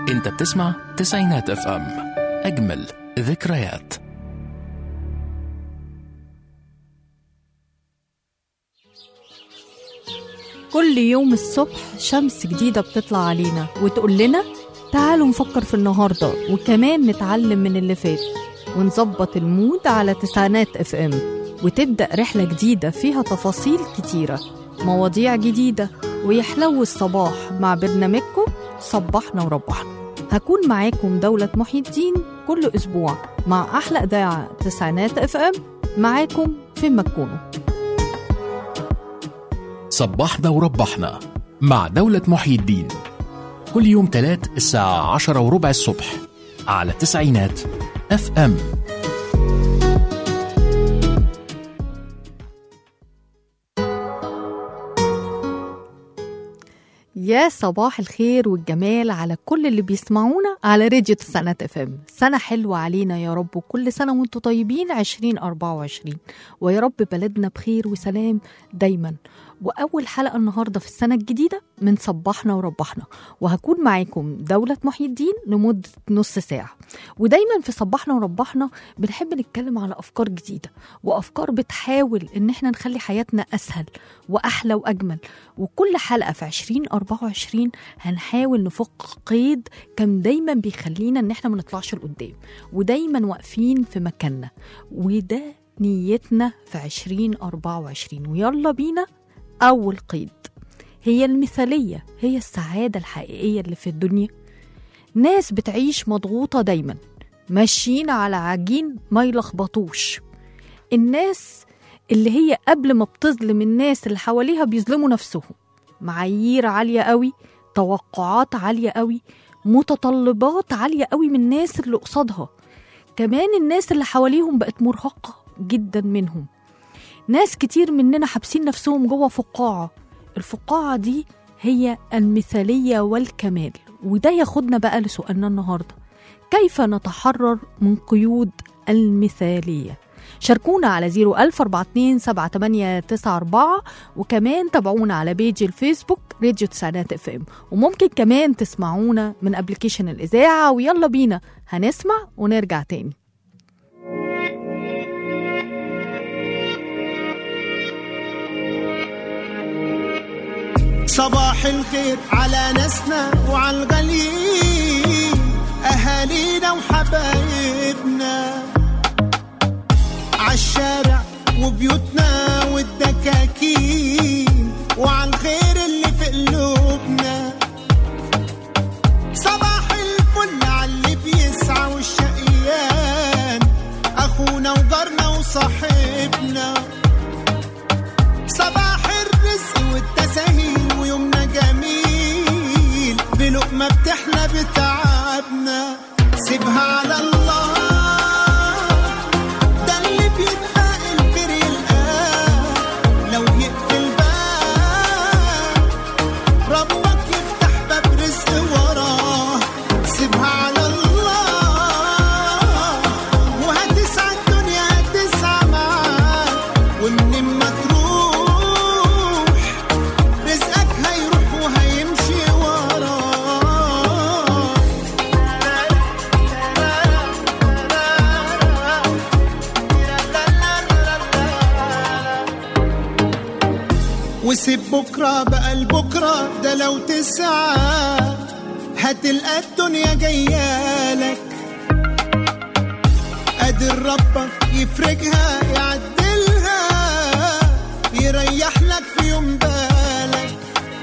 انت بتسمع تسعينات اف ام اجمل ذكريات كل يوم الصبح شمس جديدة بتطلع علينا وتقول لنا تعالوا نفكر في النهاردة وكمان نتعلم من اللي فات ونظبط المود على تسعينات اف ام وتبدأ رحلة جديدة فيها تفاصيل كتيرة مواضيع جديدة ويحلو الصباح مع برنامجكم صبحنا وربحنا هكون معاكم دولة محي الدين كل أسبوع مع أحلى إذاعة تسعينات اف ام معاكم في ما تكونوا صبحنا وربحنا مع دولة محي الدين كل يوم تلات الساعة عشرة وربع الصبح على تسعينات اف ام يا صباح الخير والجمال على كل اللي بيسمعونا على راديو تسعينات اف ام سنة حلوة علينا يا رب وكل سنة وانتم طيبين 2024 ويا رب بلدنا بخير وسلام دايما وأول حلقة النهاردة في السنة الجديدة من صبحنا وربحنا وهكون معاكم دولة محي الدين لمدة نص ساعة ودايما في صبحنا وربحنا بنحب نتكلم على أفكار جديدة وأفكار بتحاول إن احنا نخلي حياتنا أسهل وأحلى وأجمل وكل حلقة في 2024 هنحاول نفك قيد كان دايما بيخلينا إن احنا ما نطلعش لقدام ودايما واقفين في مكاننا وده نيتنا في 2024 ويلا بينا أول قيد هي المثالية هي السعادة الحقيقية اللي في الدنيا ناس بتعيش مضغوطة دايما ماشيين على عجين ما يلخبطوش الناس اللي هي قبل ما بتظلم الناس اللي حواليها بيظلموا نفسهم معايير عالية قوي توقعات عالية قوي متطلبات عالية قوي من الناس اللي قصادها كمان الناس اللي حواليهم بقت مرهقة جدا منهم ناس كتير مننا حابسين نفسهم جوه فقاعة الفقاعة دي هي المثالية والكمال وده ياخدنا بقى لسؤالنا النهاردة كيف نتحرر من قيود المثالية شاركونا على 01042 وكمان تابعونا على بيج الفيسبوك راديو تسعينات اف ام وممكن كمان تسمعونا من ابلكيشن الاذاعه ويلا بينا هنسمع ونرجع تاني صباح الخير على ناسنا وعلى الغاليين أهالينا وحبايبنا عالشارع وبيوتنا والدكاكين وعلى الخير اللي في قلوبنا صباح الفل على اللي بيسعى والشقيان أخونا وجارنا وصاحبنا صباح الرزق والتساهيل ويومنا جميل بلقمة بتحلى بتعبنا سيبها على الله ده اللي بيدفع الخير يلقاه لو يقفل باب ربك يفتح باب رزق وراه سيبها على الله وهتسعى الدنيا هتسعى معاك ومن ما تروح رزقك هيروح وهيمشي وراه وسيب بكرة بقى لبكرة ده لو تسعى هتلقى الدنيا جايالك قادر ربك يفرجها يعدلها يريح لك في يوم بالك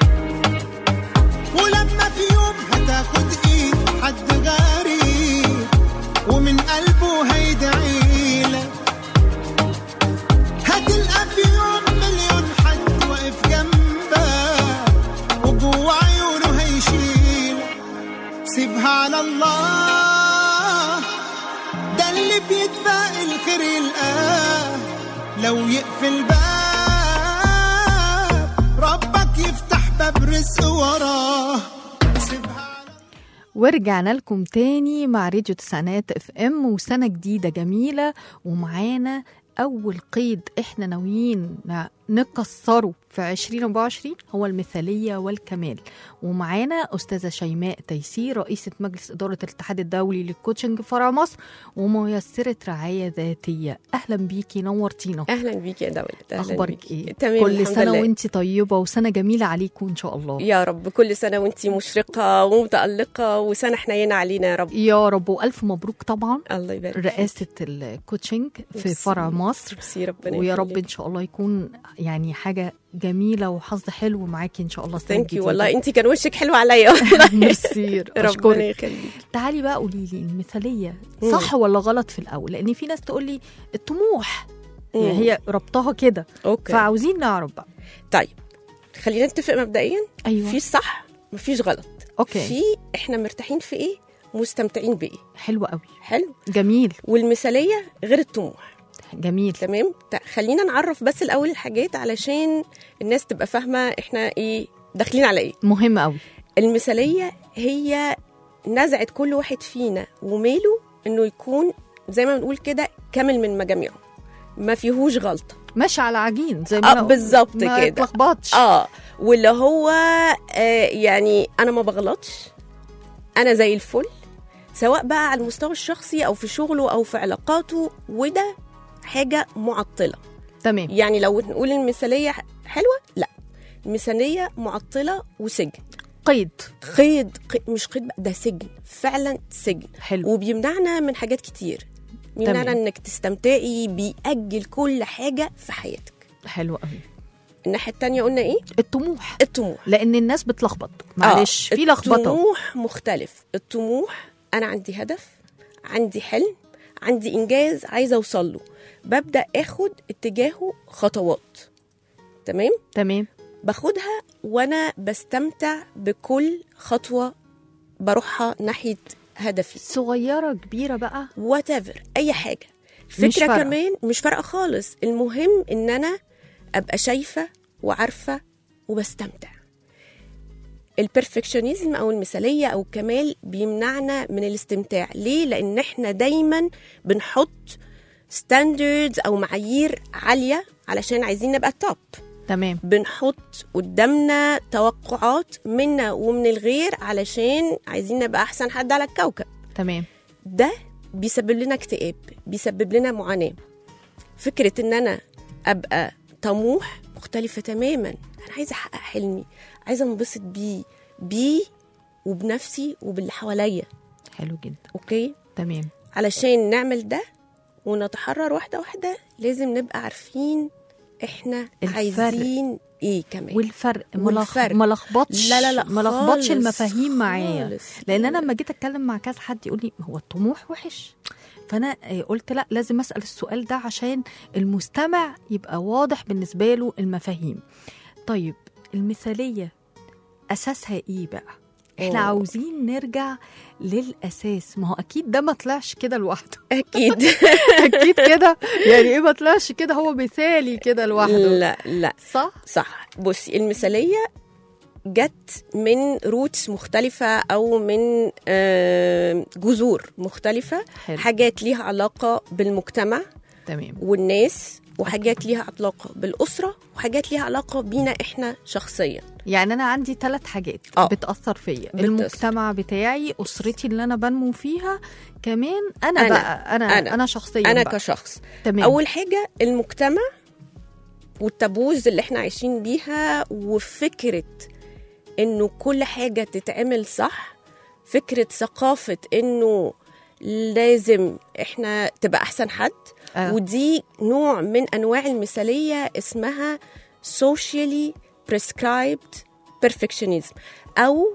ولما في يوم هتاخد ايد حد غريب ومن قلبه هيدعيلك هتلقى في يوم مليون حد واقف جنبك وجوه عيونه هيشيلك سيبها على الله ده اللي بيدفع الخير يلقاه لو يقفل باب ربك يفتح باب رزق وراه سيبها على ورجعنا لكم تاني مع راديو تسعينات اف ام وسنة جديدة جميلة ومعانا أول قيد احنا ناويين ن- نكسره في في 2024 هو المثالية والكمال ومعانا أستاذة شيماء تيسير رئيسة مجلس إدارة الاتحاد الدولي للكوتشنج فرع مصر وميسرة رعاية ذاتية أهلا بيكي نورتينا اهلا بيك يا دولة أهلاً أخبارك بيكي. إيه؟ تمام كل الحمد سنة لله. وانت طيبة وسنة جميلة عليكم إن شاء الله يا رب كل سنة وانتي مشرقة ومتألقة وسنة حنينة علينا يا رب يا رب وألف مبروك طبعا الله يبارك فيك. رئاسة الكوتشنج في ميرسي. فرع مصر ميرسي ربنا ويا رب يخليك. ان شاء الله يكون يعني حاجه جميله وحظ حلو معاكي ان شاء الله السنه ثانك الجديده يو والله انتي كان وشك حلو عليا والله ميرسي ربنا اشكرك يخليك تعالي بقى قولي لي المثاليه مم. صح ولا غلط في الاول لان في ناس تقول لي الطموح يعني مم. هي ربطها كده اوكي فعاوزين نعرف بقى طيب خلينا نتفق مبدئيا ايوه في صح مفيش غلط اوكي في احنا مرتاحين في ايه مستمتعين بايه حلو قوي حلو جميل والمثاليه غير الطموح جميل تمام تا- خلينا نعرف بس الاول الحاجات علشان الناس تبقى فاهمه احنا ايه داخلين على ايه مهم قوي المثاليه هي نزعه كل واحد فينا وميله انه يكون زي ما بنقول كده كامل من مجاميعه ما فيهوش غلطه ماشي على عجين زي ما اه أنا- بالظبط ما كده تلخبطش اه واللي هو آه يعني انا ما بغلطش انا زي الفل سواء بقى على المستوى الشخصي او في شغله او في علاقاته وده حاجه معطله تمام يعني لو نقول المثاليه حلوه لا المثاليه معطله وسجن قيد قيد, قيد مش قيد بقى ده سجن فعلا سجن حلو وبيمنعنا من حاجات كتير بيمنعنا تمام. انك تستمتعي بيأجل كل حاجه في حياتك حلو قوي الناحيه التانية قلنا ايه الطموح الطموح لان الناس بتلخبط معلش آه، في لخبطه الطموح مختلف الطموح انا عندي هدف عندي حلم عندي انجاز عايزه اوصل له ببدا اخد اتجاهه خطوات تمام تمام باخدها وانا بستمتع بكل خطوه بروحها ناحيه هدفي صغيره كبيره بقى وات اي حاجه مش الفكره فارقة. كمان مش فارقه خالص المهم ان انا ابقى شايفه وعارفه وبستمتع البرفكشنزم او المثاليه او الكمال بيمنعنا من الاستمتاع ليه لان احنا دايما بنحط ستاندردز او معايير عاليه علشان عايزين نبقى توب تمام بنحط قدامنا توقعات منا ومن الغير علشان عايزين نبقى احسن حد على الكوكب تمام ده بيسبب لنا اكتئاب بيسبب لنا معاناة فكرة ان انا ابقى طموح مختلفة تماما انا عايزة احقق حلمي عايزة انبسط بيه بيه وبنفسي وباللي حواليا حلو جدا اوكي تمام علشان نعمل ده ونتحرر واحدة واحدة لازم نبقى عارفين احنا الفرق. عايزين ايه كمان والفرق والفرق. ما لخبطش لا لا لا ما لخبطش خالص، المفاهيم معايا خالص. لان انا لما جيت اتكلم مع كذا حد يقول لي هو الطموح وحش فانا آه، قلت لا لازم اسال السؤال ده عشان المستمع يبقى واضح بالنسبه له المفاهيم طيب المثاليه اساسها ايه بقى احنا أوه. عاوزين نرجع للاساس ما هو اكيد ده ما طلعش كده لوحده اكيد اكيد كده يعني ايه ما طلعش كده هو مثالي كده لوحده لا لا صح صح بصي المثالية جت من روتس مختلفة أو من آه، جذور مختلفة حلو. حاجات ليها علاقة بالمجتمع تمام والناس وحاجات ليها علاقة بالأسرة وحاجات ليها علاقة بينا إحنا شخصيا يعني انا عندي ثلاث حاجات آه. بتاثر فيا بتأثر. المجتمع بتاعي اسرتي اللي انا بنمو فيها كمان انا, أنا. بقى انا أنا. انا, أنا شخصيا أنا بقى. كشخص تمام أول حاجة المجتمع والتابوز اللي إحنا عايشين بيها وفكرة إنه كل حاجة تتعمل صح فكرة ثقافة إنه لازم إحنا تبقى أحسن حد آه. ودي نوع من انواع المثاليه اسمها socially prescribed perfectionism او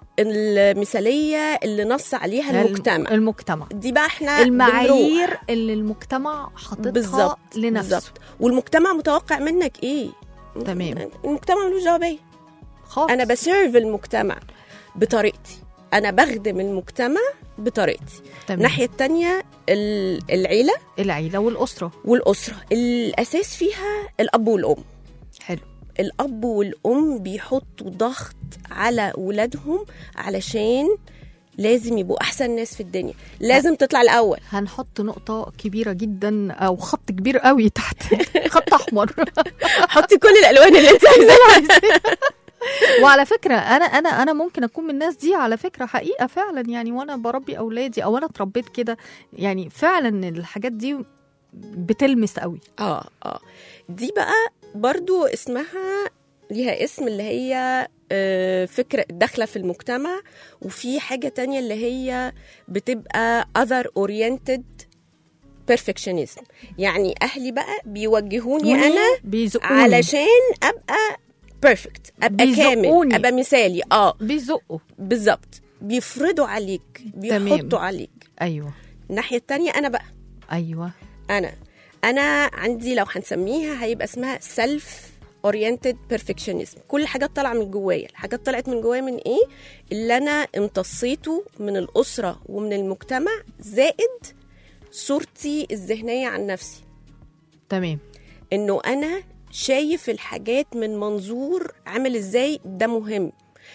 المثاليه اللي نص عليها الم- المجتمع المجتمع دي بقى احنا المعايير بنروح. اللي المجتمع حاططها بالظبط لنفسه بالظبط والمجتمع متوقع منك ايه تمام. المجتمع ملوش دعوه بيا خالص انا بسيرف المجتمع بطريقتي انا بخدم المجتمع بطريقتي تمام. الناحيه التانية ال- العيله العيله والاسره والاسره الاساس فيها الاب والام حلو الاب والام بيحطوا ضغط على ولادهم علشان لازم يبقوا احسن ناس في الدنيا لازم تطلع الاول هنحط نقطة كبيرة جدا أو خط كبير قوي تحت خط أحمر حطي كل الالوان اللي انت عايزاها وعلى فكرة أنا أنا أنا ممكن أكون من الناس دي على فكرة حقيقة فعلا يعني وأنا بربي أولادي أو أنا اتربيت كده يعني فعلا الحاجات دي بتلمس قوي اه اه دي بقى برضو اسمها ليها اسم اللي هي آه، فكرة داخلة في المجتمع وفي حاجة تانية اللي هي بتبقى other oriented perfectionism يعني أهلي بقى بيوجهوني أنا بيزقوني علشان أبقى perfect أبقى كامل بيزقوني. أبقى مثالي اه بيزقوا بالظبط بيفرضوا عليك تمام. بيحطوا عليك أيوه الناحية التانية أنا بقى أيوه انا انا عندي لو هنسميها هيبقى اسمها سيلف اورينتد بيرفكشنزم كل حاجات طالعه من جوايا الحاجات طلعت من جوايا من ايه اللي انا امتصيته من الاسره ومن المجتمع زائد صورتي الذهنيه عن نفسي تمام انه انا شايف الحاجات من منظور عامل ازاي ده مهم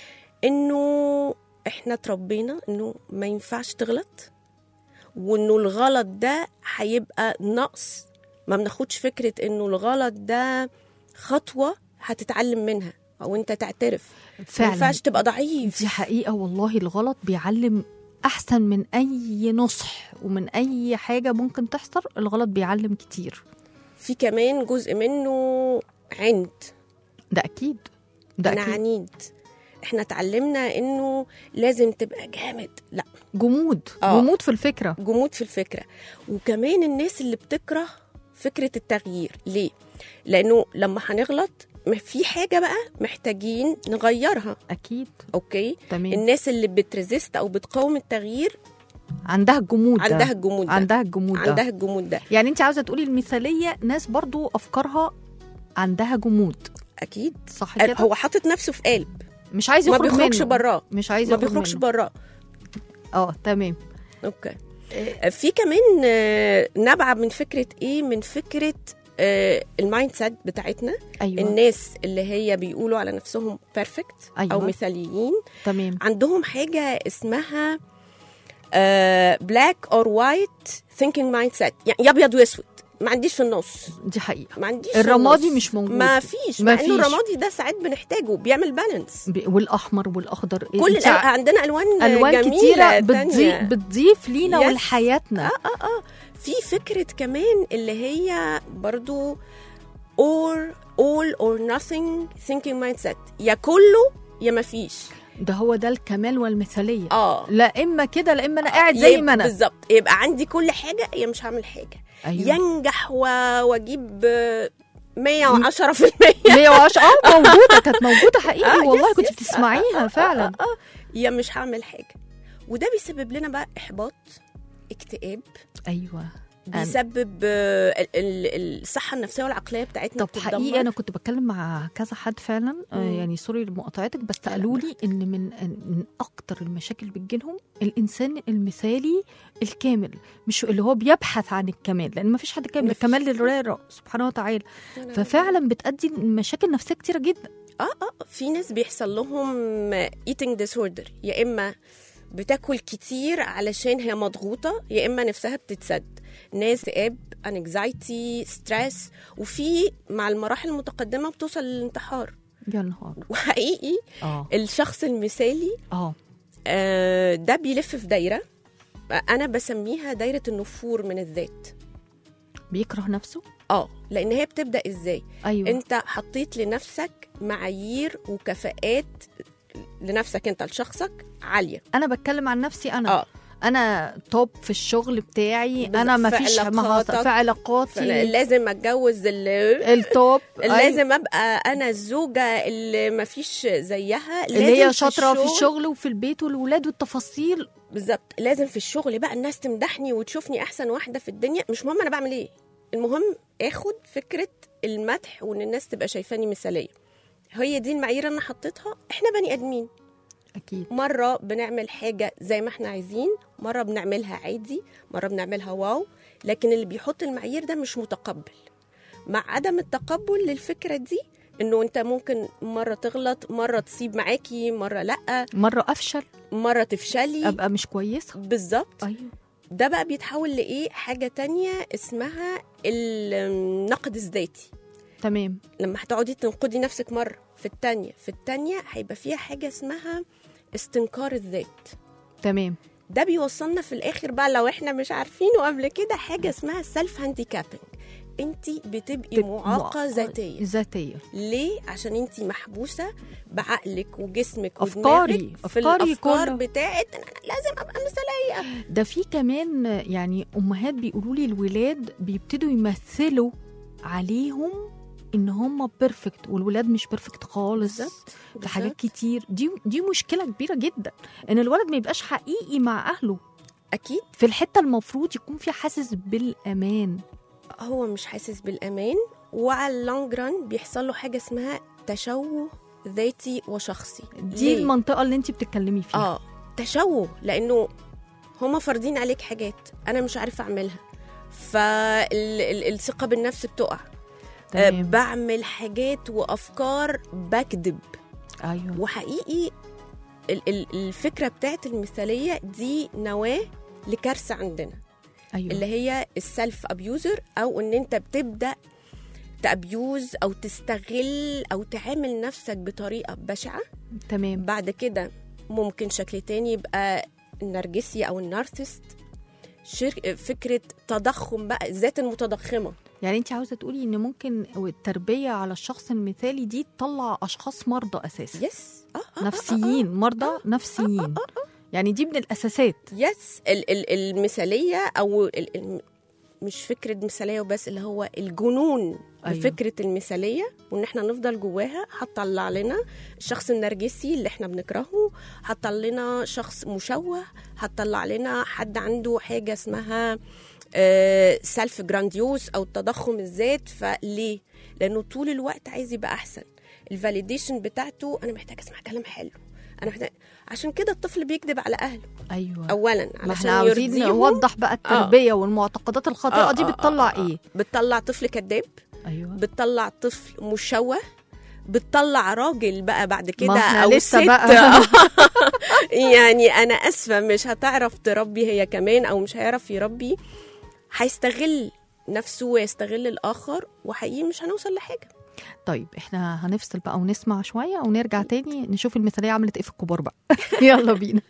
انه احنا اتربينا انه ما ينفعش تغلط وانه الغلط ده هيبقى نقص ما بناخدش فكره انه الغلط ده خطوه هتتعلم منها او انت تعترف ما فعلا ينفعش تبقى ضعيف دي حقيقة والله الغلط بيعلم أحسن من أي نصح ومن أي حاجة ممكن تحصل الغلط بيعلم كتير في كمان جزء منه عند ده أكيد ده انا أكيد عنيد احنا اتعلمنا انه لازم تبقى جامد لا جمود آه. جمود في الفكرة جمود في الفكره وكمان الناس اللي بتكره فكره التغيير ليه لانه لما هنغلط ما في حاجه بقى محتاجين نغيرها أكيد اوكي تمام الناس اللي بتريزيست او بتقاوم التغيير عندها الجمود ده عندها الجمود ده عندها الجمود ده عندها الجمود ده يعني انت عاوزه تقولي المثاليه ناس برضو افكارها عندها جمود اكيد صح كده هو حاطط نفسه في قالب مش عايز ما يخرج بيخرجش منه براه مش عايز ما يخرج بيخرجش منه. براه اه تمام اوكي في كمان آه، نبعه من فكره ايه من فكره آه، المايند سيت بتاعتنا ايوه الناس اللي هي بيقولوا على نفسهم بيرفكت أيوة. او مثاليين تمام عندهم حاجه اسمها بلاك اور وايت ثينكينج مايند سيت يعني يا ابيض واسود ما عنديش في النص دي حقيقه ما عنديش في الرمادي النص. مش موجود ما فيش ما مع انه فيش. الرمادي ده ساعات بنحتاجه بيعمل بالانس ب- والاحمر والاخضر كل انت الأل... عندنا الوان الوان جميله كتيره تانية. بتضيف بتضيف لينا Yes. ولحياتنا في فكرة كمان اللي هي برضو or all or nothing thinking mindset يا كله يا ما فيش ده هو ده الكمال والمثاليه اه لا اما كده لا اما انا قاعد زي يبقى- ما انا بالظبط يبقى عندي كل حاجة يا مش هعمل حاجة ايوه ينجح و... واجيب آه، 110 في المية 110 اه موجوده كانت موجوده حقيقي آه، والله يس، كنت يس. بتسمعيها فعلا يا مش هعمل حاجة وده بيسبب لنا بقى إحباط اكتئاب ايوه أنا- بيسبب آه، ال- ال- الصحة النفسية والعقلية بتاعتنا طب حقيقي بتتدمر. انا كنت بتكلم مع كذا حد فعلا آه، مم. يعني سوري لمقاطعتك بس لا، قالوا لي ان من من اكتر المشاكل اللي بتجيلهم الانسان المثالي الكامل مش اللي هو بيبحث عن الكمال لان ما فيش حد كامل مفيش. الكمال لله سبحانه وتعالى ففعلا بتؤدي لمشاكل نفسيه كتيره جدا اه اه في ناس بيحصل لهم eating disorder يا اما بتاكل كتير علشان هي مضغوطه يا اما نفسها بتتسد ناس اكتئاب انكزايتي ستريس وفي مع المراحل المتقدمه بتوصل للانتحار يا نهار وحقيقي اه الشخص المثالي اه آه، ده بيلف في دايره انا بسميها دايره النفور من الذات بيكره نفسه اه لان هي بتبدا ازاي ايوه انت حطيت لنفسك معايير وكفاءات لنفسك انت لشخصك عاليه انا بتكلم عن نفسي انا اه انا توب في الشغل بتاعي بالظبط. انا ما في فيش علاقاتك. في علاقاتي لازم اتجوز اللي التوب أيوة. لازم ابقى انا الزوجه اللي ما فيش زيها اللي لازم هي شاطره في الشغل- الشغل وفي البيت والولاد والتفاصيل بالظبط لازم في الشغل بقى الناس تمدحني وتشوفني احسن واحده في الدنيا مش مهم انا بعمل ايه المهم اخد فكره المدح وان الناس تبقى شايفاني مثاليه هي دي المعايير اللي انا حطيتها احنا بني ادمين اكيد مرة بنعمل حاجة زي ما احنا عايزين مرة بنعملها عادي مرة بنعملها واو لكن اللي بيحط المعايير ده مش متقبل مع عدم التقبل للفكرة دي انه انت ممكن مره تغلط مره تصيب معاكي مره لا مره افشل مره تفشلي ابقى مش كويسه بالظبط ايوه ده بقى بيتحول لايه حاجه تانية اسمها النقد الذاتي تمام لما هتقعدي تنقدي نفسك مره في التانية في التانية هيبقى فيها حاجه اسمها استنكار الذات تمام ده بيوصلنا في الاخر بقى لو احنا مش عارفينه قبل كده حاجه اسمها سيلف هانديكابينج انت بتبقي معاقه ذاتيا ذاتيه ليه عشان انت محبوسه بعقلك وجسمك أفكاري- ودماغك في أفكاري الافكار كله. بتاعت إن أنا لازم ابقى مثاليه ده في كمان يعني امهات بيقولوا لي الولاد بيبتدوا يمثلوا عليهم ان هم بيرفكت والولاد مش بيرفكت خالص بالظبط في حاجات بالظبط. كتير دي دي مشكله كبيره جدا ان الولد ما يبقاش حقيقي مع اهله اكيد في الحته المفروض يكون فيها حاسس بالامان هو مش حاسس بالامان وعلى اللونج ران بيحصل له حاجه اسمها تشوه ذاتي وشخصي دي ليه؟ المنطقه اللي انت بتتكلمي فيها اه تشوه لانه هما فارضين عليك حاجات انا مش عارفه اعملها فالثقه بالنفس بتقع آه تمام. بعمل حاجات وافكار بكذب ايوه وحقيقي ال- ال- الفكره بتاعت المثاليه دي نواه لكارثه عندنا ايوه اللي هي السلف ابيوزر او ان انت بتبدا تابيوز او تستغل او تعامل نفسك بطريقه بشعه تمام بعد كده ممكن شكل تاني يبقى النرجسي او النارسست شر... فكره تضخم بقى الذات المتضخمه يعني انت عاوزه تقولي ان ممكن التربيه على الشخص المثالي دي تطلع اشخاص مرضى اساسا يس اه آه، آه، نفسيين مرضى نفسيين يعني دي من الاساسات يس ال- ال- المثاليه او ال- ال- مش فكره مثاليه وبس اللي هو الجنون أيوة. أيوة. بفكره المثاليه وان احنا نفضل جواها هتطلع لنا الشخص النرجسي اللي احنا بنكرهه هتطلع لنا شخص مشوه هتطلع لنا حد عنده حاجه اسمها سيلف جرانديوس او التضخم الذات فليه لانه طول الوقت عايز يبقى احسن الفاليديشن بتاعته انا محتاج اسمع كلام حلو انا محتاج عشان كده الطفل بيكذب على اهله ايوه اولا ما علشان احنا عاوزين يرضيهم نوضح بقى التربيه والمعتقدات الخاطئه آه، دي آه، بتطلع آه، آه. ايه بتطلع طفل كذاب ايوه بتطلع طفل مشوه بتطلع راجل بقى بعد كده ما احنا او لسه ست بقى. يعني انا اسفه مش هتعرف تربي هي كمان او مش هيعرف يربي هيستغل نفسه ويستغل الاخر وحقيقي مش هنوصل لحاجه طيب احنا هنفصل بقى ونسمع شويه ونرجع تاني نشوف المثاليه عملت ايه في الكبار بقى يلا بينا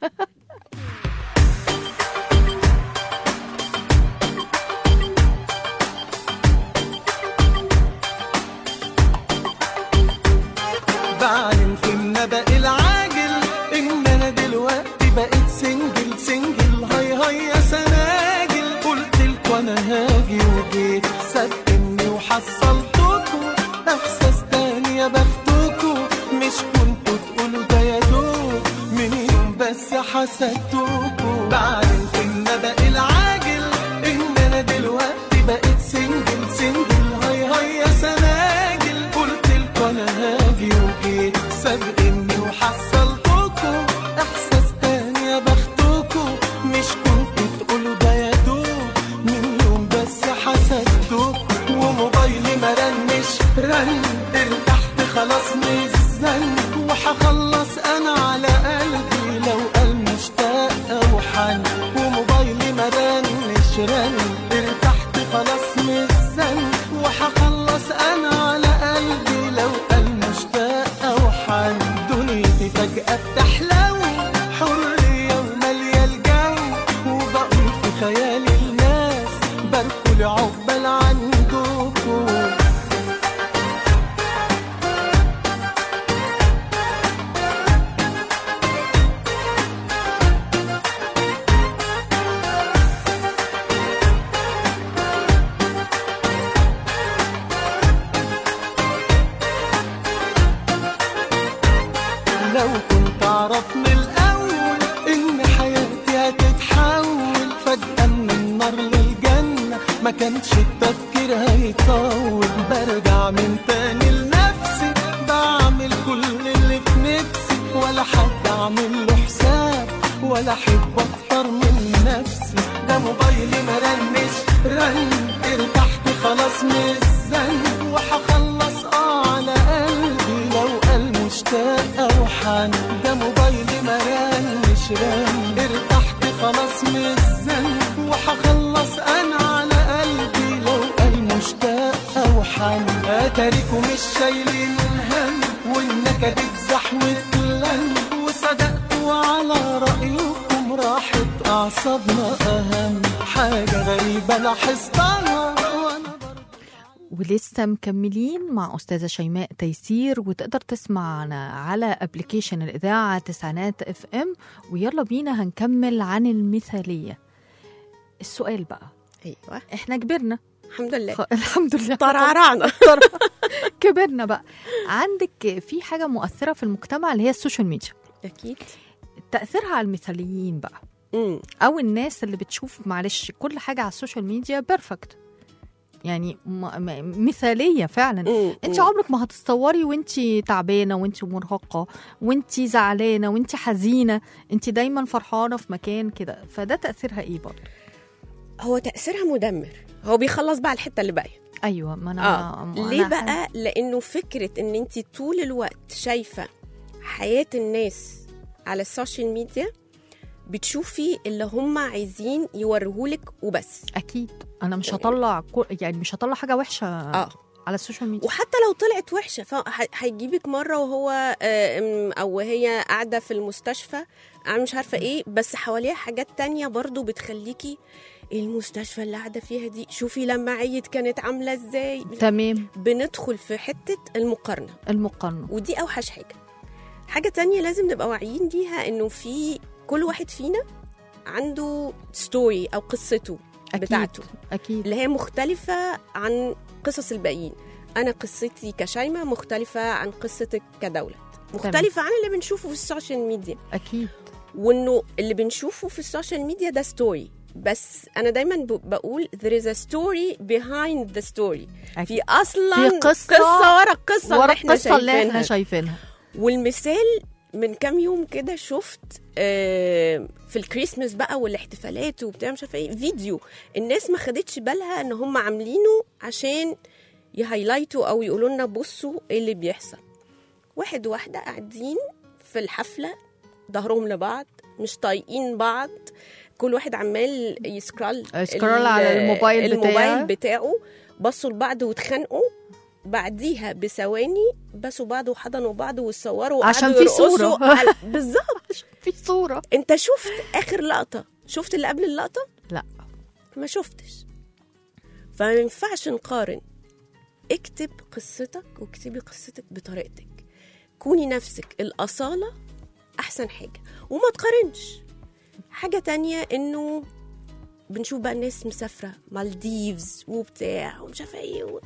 بعلن في النبأ العاجل إن أنا دلوقتي بقيت سنجل سنجل هاي هاي يا سناجل قلت لكم أنا هاجي وجيت صدقني وحصلتكم إحساس تاني يا بختكم مش كنتوا تقولوا ده يا دوب من يوم بس حسدتكم بعلن في النبأ العاجل إن أنا دلوقتي بقيت سنجل سنجل هاي هاي يا سناجل قلت لكم أنا هاجي وجيت سابقني وحصلتكم إحساس تاني يا بختكم مش كنتوا تقولوا ده يا دوب من يوم بس حسدتكم وموبايلي ما رنش رن ارتحت خلاص مش زن وحخلص انا على قلبي لو قال مشتاق او حن وموبايلي ما رنش رن ارتحت خلاص مش زن وحخلص انا على قلبي لو قال مشتاق او حن دنيتي فجأة بتحلو حرية ومالية الجو وبقول في خيالي الناس باركوا لي عقبال عندكم لو كنت اعرف من الاول ان حياتي هتتحول فجأة من النار للجنة ما كانش التفكير هيطول برجع من تاني لنفسي بعمل كل اللي في نفسي ولا حد اعمل له حساب ولا احب اكتر من نفسي ده موبايلي ما رنش رن ارتحت خلاص من الزن وهخلص اه على قلبي او حن ده موبايلي مران مش رن ارتحت خلاص من الزن وهخلص انا على قلبي لو قال مشتاق او حن اتاريكوا مش شايلين الهم والنكد اتزحمت لن وصدقتوا على رأيكم راحت أعصابنا أهم حاجة غريبة لاحظتها وأنا برضه ولسه مكملين مع أستاذة شيماء تيسير وتقدر تسمعنا على ابلكيشن الإذاعة تسعينات اف ام ويلا بينا هنكمل عن المثالية السؤال بقى ايوه احنا كبرنا الحمد لله خ... الحمد لله طرعرعنا كبرنا بقى عندك في حاجة مؤثرة في المجتمع اللي هي السوشيال ميديا اكيد تأثيرها على المثاليين بقى امم او الناس اللي بتشوف معلش كل حاجه على السوشيال ميديا بيرفكت يعني م- م- مثاليه فعلا مم. انت مم. عمرك ما هتتصوري وانت تعبانه وانت مرهقه وانت زعلانه وانت حزينه انت دايما فرحانه في مكان كده فده تاثيرها ايه برضه هو تاثيرها مدمر هو بيخلص بقى الحته اللي باقيه ايوه ما انا اه ما ليه أنا- بقى لانه فكره ان انت طول الوقت شايفه حياه الناس على السوشيال ميديا بتشوفي اللي هم عايزين يوروهولك وبس اكيد انا مش هطلع كل يعني مش هطلع حاجه وحشه اه على السوشيال ميديا وحتى لو طلعت وحشه فهيجيبك مره وهو آه، أم، او هي قاعده في المستشفى انا مش عارفه ايه بس حواليها حاجات تانية برضو بتخليكي المستشفى اللي قاعده فيها دي شوفي لما عيت كانت عامله ازاي تمام بندخل في حته المقارنه المقارنه ودي اوحش حاجه حاجه تانية لازم نبقى واعيين ليها انه في كل واحد فينا عنده ستوري او قصته أكيد. بتاعته اكيد اللي هي مختلفة عن قصص الباقيين أنا قصتي كشايمة مختلفة عن قصتك كدولة مختلفة عن اللي بنشوفه في السوشيال ميديا اكيد وإنه اللي بنشوفه في السوشيال ميديا ده ستوري بس أنا دايما ب- بقول there is a story behind the story أكيد. في أصلا في قصة قصة ورا القصة ورا اللي احنا القصه اللي احنا شايفينها شايفينها والمثال من كام يوم كده شفت آه، في الكريسماس بقى والاحتفالات وبتاع مش عارفه ايه فيديو الناس ما خدتش بالها ان هم عاملينه عشان يهايلايتوا او يقولوا لنا بصوا ايه اللي بيحصل واحد وواحده قاعدين في الحفله ظهرهم لبعض مش طايقين بعض كل واحد عمال يسكرول يسكرول ال- على الموبايل بتاعه. الموبايل بتاعه بصوا لبعض واتخانقوا بعديها بثواني بسوا بعض وحضنوا بعض وصوروا عشان وقعدوا في يرقصوا صورة. على- بالظبط في صوره انت شفت اخر لقطه شفت اللي قبل اللقطه لا ما شفتش فما ينفعش نقارن اكتب قصتك واكتبي قصتك بطريقتك كوني نفسك الأصالة أحسن حاجة وما تقارنش حاجة تانية إنه بنشوف بقى الناس مسافرة مالديفز وبتاع ومش عارفة إيه و...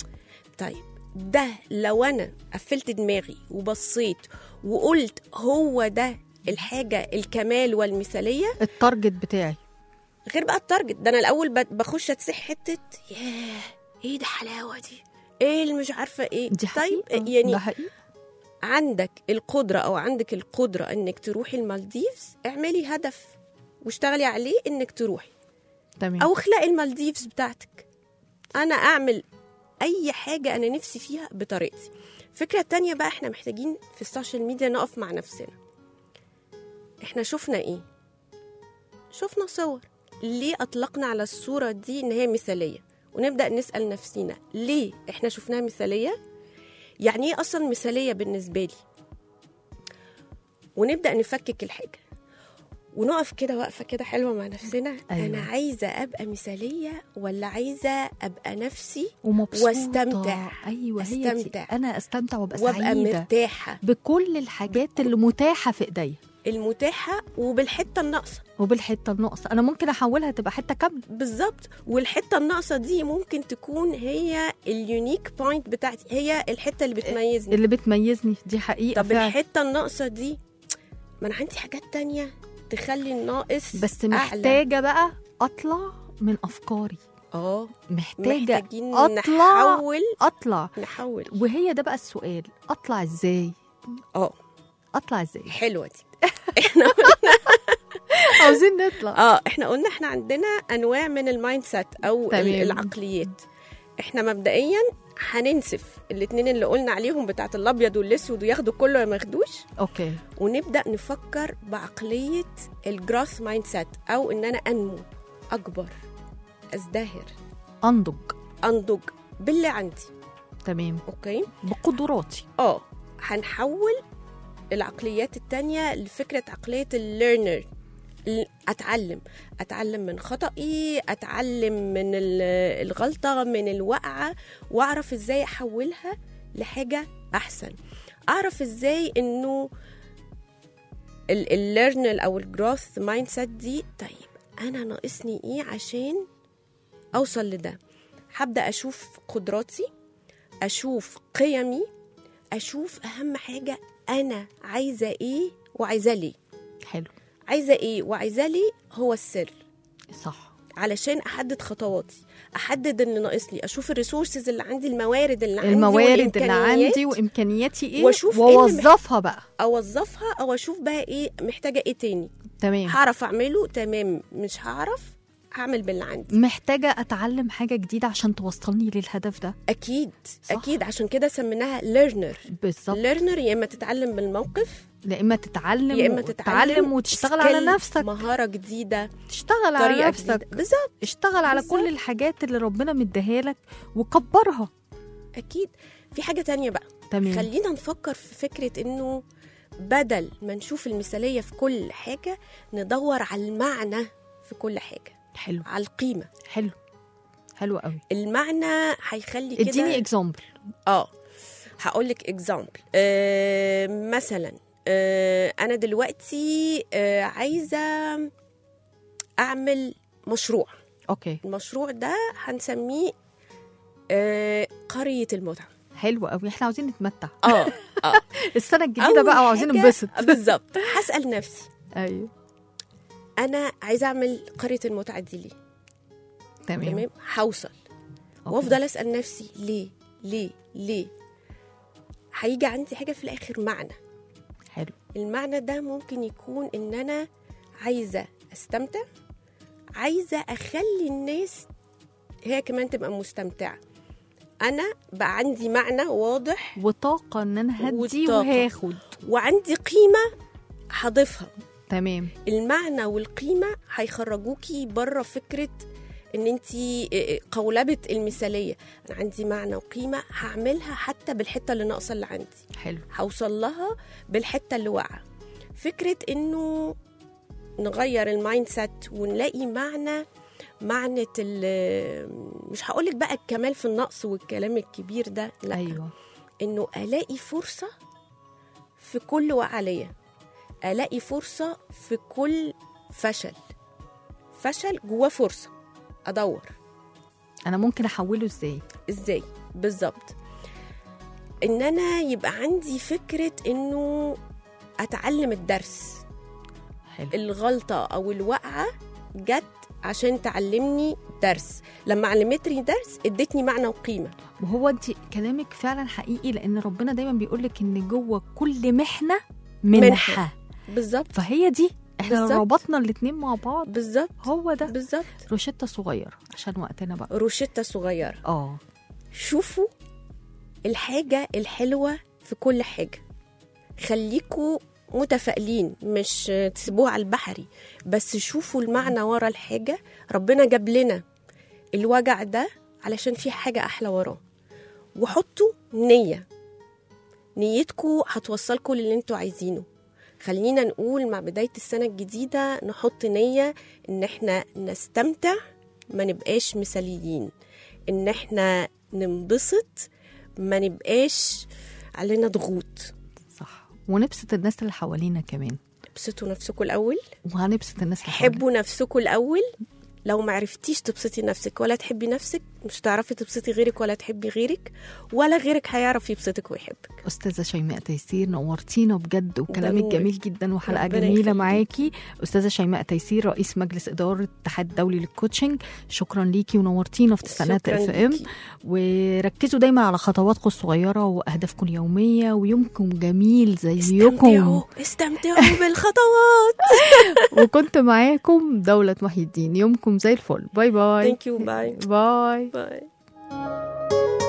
طيب ده لو أنا قفلت دماغي وبصيت وقلت هو ده الحاجة الكمال والمثالية التارجت بتاعي غير بقى التارجت ده انا الاول ب- بخش اتسح حته ياه ايه ده حلاوه دي ايه اللي مش عارفه ايه دي حقيقة طيب يعني ده حقيقي عندك القدره او عندك القدره انك تروحي المالديفز اعملي هدف واشتغلي عليه انك تروحي تمام او اخلقي المالديفز بتاعتك انا اعمل اي حاجه انا نفسي فيها بطريقتي الفكره التانية بقى احنا محتاجين في السوشيال ميديا نقف مع نفسنا احنا شفنا ايه شفنا صور ليه اطلقنا على الصوره دي ان هي مثاليه ونبدا نسال نفسينا ليه احنا شفناها مثاليه يعني ايه اصلا مثاليه بالنسبه لي ونبدا نفكك الحاجه ونقف كده وقفه كده حلوه مع نفسنا أيوة. أيوة. انا عايزه ابقى مثاليه ولا عايزه ابقى نفسي ومبسوطة واستمتع. ايوه هي دي أستمتع. انا استمتع وابقى وابقى سعيده مرتاحه بكل الحاجات اللي متاحه في ايديا المتاحه وبالحته الناقصه وبالحته الناقصه انا ممكن احولها تبقى حته كامله بالظبط والحته الناقصه دي ممكن تكون هي اليونيك بوينت بتاعتي هي الحته اللي بتميزني اللي بتميزني دي حقيقه طب فعلا الحته الناقصه دي ما انا عندي حاجات تانية تخلي الناقص بس أعلى. محتاجه بقى اطلع من افكاري اه محتاجه محتاجين اطلع نحول اطلع نحول وهي ده بقى السؤال اطلع ازاي اه اطلع ازاي حلوه دي عاوزين نطلع اه احنا قلنا احنا عندنا انواع من المايند سيت او تمام. ال- العقليات احنا مبدئيا هننسف الاتنين اللي قلنا عليهم بتاعت الابيض والاسود وياخدوا كله يا ما ياخدوش اوكي ونبدا نفكر بعقليه الجروث مايند سيت او ان انا انمو اكبر ازدهر انضج انضج باللي عندي تمام اوكي بقدراتي اه هنحول العقليات التانية لفكرة عقلية الليرنر اتعلم اتعلم من خطأي اتعلم من ال- الغلطة من الوقعة واعرف ازاي احولها لحاجة احسن اعرف ازاي انه الليرنر او الجروث مايند سيت دي طيب انا ناقصني ايه عشان اوصل لده هبدا اشوف قدراتي اشوف قيمي اشوف اهم حاجه انا عايزه ايه وعايزاه ليه حلو عايزه ايه وعايزاه ليه هو السر صح علشان احدد خطواتي احدد اللي ناقص لي اشوف الريسورسز اللي عندي الموارد اللي عندي الموارد اللي والإمكانيات، عندي وامكانياتي ايه وأشوف إيه اللي واوظفها بقى اوظفها او اشوف بقى ايه محتاجه ايه تاني تمام هعرف اعمله تمام مش هعرف هعمل باللي عندي محتاجه اتعلم حاجه جديده عشان توصلني للهدف ده اكيد صح. اكيد عشان كده سميناها ليرنر بالظبط ليرنر يا اما تتعلم بالموقف يا اما تتعلم يا اما وتتعلم تتعلم وتشتغل على skill، نفسك مهاره جديده تشتغل على طريقه نفسك جديده بالظبط اشتغل على بالظبط. كل الحاجات اللي ربنا مديها لك وكبرها اكيد في حاجه تانية بقى تمام خلينا نفكر في فكره انه بدل ما نشوف المثاليه في كل حاجه ندور على المعنى في كل حاجه حلو على القيمه حلو حلو قوي المعنى هيخلي كده اديني اكزامبل اه هقول لك اكزامبل آه مثلا آه انا دلوقتي آه عايزه اعمل مشروع اوكي المشروع ده هنسميه آه قريه المتعه حلو قوي احنا عاوزين نتمتع اه اه السنه الجديده أول بقى وعاوزين حاجة- ننبسط بالظبط هسال نفسي ايوه انا عايزه اعمل قريه المتعه دي ليه تمام تمام هوصل أوكي. وافضل اسال نفسي ليه ليه ليه هيجي عندي حاجه في الاخر معنى حلو المعنى ده ممكن يكون ان انا عايزه استمتع عايزه اخلي الناس هي كمان تبقى مستمتعه انا بقى عندي معنى واضح وطاقه ان انا هدي والطاقة. وهاخد وعندي قيمه هضيفها تمام المعنى والقيمه هيخرجوكي بره فكره ان انت قولبه المثاليه انا عندي معنى وقيمه هعملها حتى بالحته اللي ناقصه اللي عندي حلو هوصل لها بالحته اللي واقعه فكره انه نغير المايند سيت ونلاقي معنى معنى ال- مش هقولك بقى الكمال في النقص والكلام الكبير ده لا ايوه انه الاقي فرصه في كل وقعه ليا الاقي فرصه في كل فشل فشل جواه فرصه ادور انا ممكن احوله ازاي ازاي بالظبط ان انا يبقى عندي فكره انه اتعلم الدرس حلو الغلطه او الوقعه جت عشان تعلمني درس لما علمتني درس ادتني معنى وقيمه وهو انت كلامك فعلا حقيقي لان ربنا دايما بيقول لك ان جوه كل محنه منحه, منحة. بالظبط فهي دي احنا بالظبط. ربطنا الاتنين مع بعض بالظبط هو ده بالظبط روشته صغير عشان وقتنا بقى روشته صغيره اه شوفوا الحاجة الحلوة في كل حاجة خليكوا متفائلين مش تسيبوها على البحري بس شوفوا المعنى ورا الحاجة ربنا جاب لنا الوجع ده علشان في حاجة أحلى وراه وحطوا نية نيتكوا هتوصلكوا للي انتوا عايزينه خلينا نقول مع بداية السنة الجديدة نحط نية ان احنا نستمتع ما نبقاش مثاليين ان احنا ننبسط ما نبقاش علينا ضغوط صح ونبسط الناس اللي حوالينا كمان ابسطوا نفسكم الاول وهنبسط الناس اللي حوالينا حبوا نفسكم الاول لو ما عرفتيش تبسطي نفسك ولا تحبي نفسك مش هتعرفي تبسطي غيرك ولا تحبي غيرك ولا غيرك هيعرف يبسطك ويحبك استاذه شيماء تيسير نورتينا بجد وكلامك نورك. جميل جدا وحلقه ربنا جميله يخليك. معاكي استاذه شيماء تيسير رئيس مجلس اداره الاتحاد الدولي للكوتشنج شكرا ليكي ونورتينا في تسعينات شكراً اف ام ليكي. وركزوا دايما على خطواتكم الصغيره واهدافكم اليوميه ويومكم جميل زيكم استمتعوا استمتعوا بالخطوات وكنت معاكم دولة محي الدين يومكم زي الفل باي باي ثانك يو باي باي باي